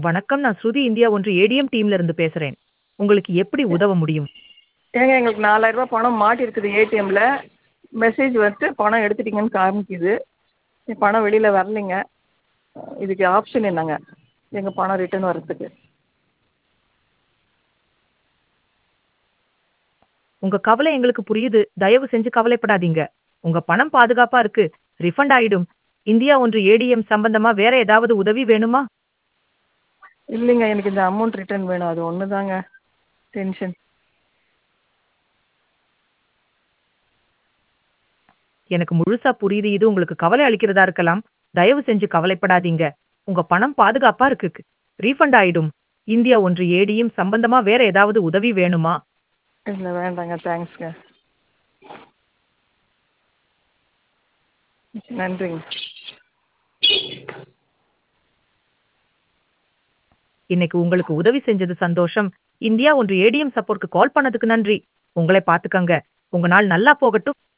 வணக்கம் நான் ஸ்ருதி இந்தியா ஒன்று ஏடிஎம் டீம்ல இருந்து பேசுறேன் உங்களுக்கு எப்படி உதவ முடியும் ஏங்க எங்களுக்கு நாலாயிரரூபா பணம் மாட்டியிருக்குது ஏடிஎம்மில் மெசேஜ் வந்துட்டு பணம் எடுத்துட்டீங்கன்னு காமிக்குது பணம் வெளியில் வரலைங்க இதுக்கு ஆப்ஷன் என்னங்க எங்கள் பணம் ரிட்டர்ன் வர்றதுக்கு உங்க கவலை எங்களுக்கு புரியுது தயவு செஞ்சு கவலைப்படாதீங்க உங்க பணம் பாதுகாப்பா இருக்கு ரிஃபண்ட் ஆயிடும் இந்தியா ஒன்று ஏடிஎம் சம்பந்தமா வேற ஏதாவது உதவி வேணுமா இல்லைங்க எனக்கு இந்த அமௌண்ட் ரிட்டர்ன் வேணும் அது ஒன்று தாங்க டென்ஷன் எனக்கு முழுசா புரியுது இது உங்களுக்கு கவலை அளிக்கிறதா இருக்கலாம் தயவு செஞ்சு கவலைப்படாதீங்க உங்க பணம் பாதுகாப்பா இருக்கு ரீஃபண்ட் ஆயிடும் இந்தியா ஒன்று ஏடிஎம் சம்பந்தமா வேற ஏதாவது உதவி வேணுமா இல்லை வேண்டாங்க தேங்க்ஸ்ங்க நன்றிங்க இன்னைக்கு உங்களுக்கு உதவி செஞ்சது சந்தோஷம் இந்தியா ஒன்று ஏடிஎம் சப்போர்ட்க்கு கால் பண்ணதுக்கு நன்றி உங்களை பாத்துக்கங்க உங்க நாள் நல்லா போகட்டும்